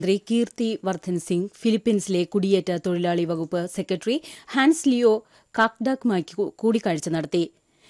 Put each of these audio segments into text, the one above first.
മന്ത്രി കീർത്തി വർദ്ധൻ സിംഗ് ഫിലിപ്പീൻസിലെ കുടിയേറ്റ തൊഴിലാളി വകുപ്പ് സെക്രട്ടറി ഹാൻസ് ലിയോ കാക്ഡാക്കുമായി കൂടിക്കാഴ്ച നടത്തി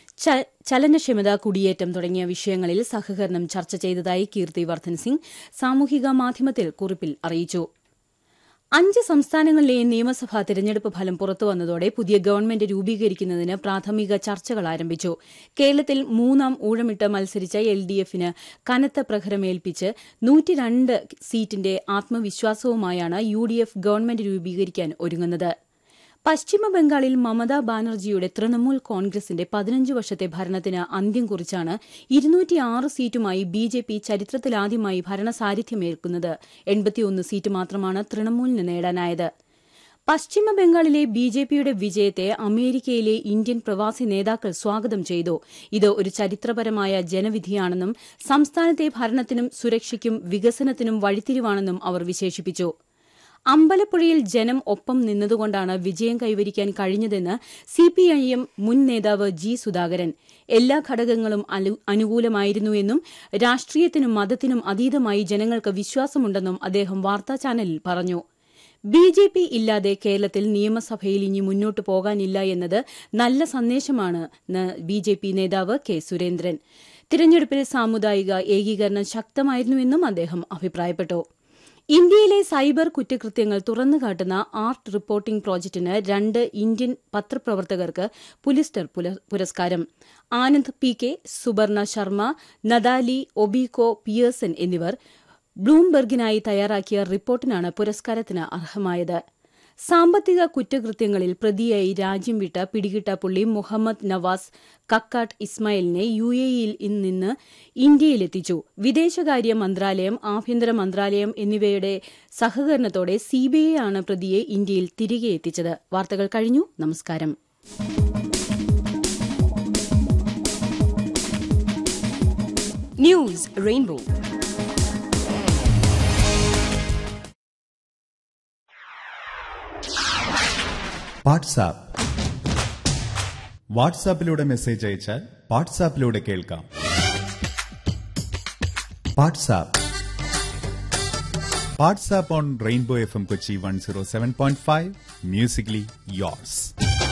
ചലനക്ഷമത കുടിയേറ്റം തുടങ്ങിയ വിഷയങ്ങളിൽ സഹകരണം ചർച്ച ചെയ്തതായി കീർത്തി വർദ്ധൻ സിംഗ് സാമൂഹിക മാധ്യമത്തിൽ കുറിപ്പിൽ അറിയിച്ചു അഞ്ച് സംസ്ഥാനങ്ങളിലെയും നിയമസഭാ തെരഞ്ഞെടുപ്പ് ഫലം പുറത്തുവന്നതോടെ പുതിയ ഗവൺമെന്റ് രൂപീകരിക്കുന്നതിന് പ്രാഥമിക ചർച്ചകൾ ആരംഭിച്ചു കേരളത്തിൽ മൂന്നാം ഊഴമിട്ട് മത്സരിച്ച എൽ ഡി എഫിന് കനത്ത പ്രഹരമേൽപ്പിച്ച് നൂറ്റിരണ്ട് സീറ്റിന്റെ ആത്മവിശ്വാസവുമായാണ് യു ഡി എഫ് ഗവൺമെന്റ് രൂപീകരിക്കാൻ ഒരുങ്ങുന്നത് പശ്ചിമ ബംഗാളിൽ മമതാ ബാനർജിയുടെ തൃണമൂൽ കോൺഗ്രസിന്റെ പതിനഞ്ച് വർഷത്തെ ഭരണത്തിന് അന്ത്യം കുറിച്ചാണ് ഇരുന്നൂറ്റിയാറ് സീറ്റുമായി ബി ജെ പി ചരിത്രത്തിലാദ്യമായി ഭരണസാന്നിധ്യമേൽക്കുന്നത് എൺപത്തിയൊന്ന് സീറ്റ് മാത്രമാണ് തൃണമൂലിന് നേടാനായത് പശ്ചിമ ബംഗാളിലെ ബി ജെ പിയുടെ വിജയത്തെ അമേരിക്കയിലെ ഇന്ത്യൻ പ്രവാസി നേതാക്കൾ സ്വാഗതം ചെയ്തു ഇത് ഒരു ചരിത്രപരമായ ജനവിധിയാണെന്നും സംസ്ഥാനത്തെ ഭരണത്തിനും സുരക്ഷയ്ക്കും വികസനത്തിനും വഴിത്തിരിവാണെന്നും അവർ വിശേഷിപ്പിച്ചു അമ്പലപ്പുഴയിൽ ജനം ഒപ്പം നിന്നതുകൊണ്ടാണ് വിജയം കൈവരിക്കാൻ കഴിഞ്ഞതെന്ന് സിപിഐഎം മുൻ നേതാവ് ജി സുധാകരൻ എല്ലാ ഘടകങ്ങളും അനുകൂലമായിരുന്നുവെന്നും രാഷ്ട്രീയത്തിനും മതത്തിനും അതീതമായി ജനങ്ങൾക്ക് വിശ്വാസമുണ്ടെന്നും അദ്ദേഹം വാർത്താ ചാനലിൽ പറഞ്ഞു ബി ജെ പി ഇല്ലാതെ കേരളത്തിൽ നിയമസഭയിൽ ഇനി മുന്നോട്ടു പോകാനില്ല എന്നത് നല്ല സന്ദേശമാണെന്ന് ബി ജെ പി നേതാവ് കെ സുരേന്ദ്രൻ തിരഞ്ഞെടുപ്പിൽ സാമുദായിക ഏകീകരണം ശക്തമായിരുന്നുവെന്നും അദ്ദേഹം അഭിപ്രായപ്പെട്ടു ഇന്ത്യയിലെ സൈബർ കുറ്റകൃത്യങ്ങൾ തുറന്നുകാട്ടുന്ന ആർട്ട് റിപ്പോർട്ടിംഗ് പ്രോജക്ടിന് രണ്ട് ഇന്ത്യൻ പത്രപ്രവർത്തകർക്ക് പുലിസ്റ്റർ പുരസ്കാരം Anand R K Suparna Sharma Natalie Obiko Pearson എന്നിവർ ബ്ലൂംബെർഗിനായി തയ്യാറാക്കിയ റിപ്പോർട്ടിനാണ് പുരസ്കാരത്തിന് അർഹമായത് സാമ്പത്തിക കുറ്റകൃത്യങ്ങളിൽ പ്രതിയായി രാജ്യം വിട്ട പിടികിട്ട പുള്ളി മുഹമ്മദ് നവാസ് കക്കാട്ട് ഇസ്മായിലിനെ യു എയിൽ നിന്ന് ഇന്ത്യയിലെത്തിച്ചു വിദേശകാര്യ മന്ത്രാലയം ആഭ്യന്തര മന്ത്രാലയം എന്നിവയുടെ സഹകരണത്തോടെ സിബിഐ ആണ് പ്രതിയെ ഇന്ത്യയിൽ തിരികെ എത്തിച്ചത് വാർത്തകൾ കഴിഞ്ഞു നമസ്കാരം ന്യൂസ് റെയിൻബോ വാട്സാപ്പ് വാട്സാപ്പിലൂടെ മെസ്സേജ് അയച്ചാൽ വാട്സാപ്പിലൂടെ കേൾക്കാം WhatsApp WhatsApp on rainbow F M Kochi one zero seven point five musically yours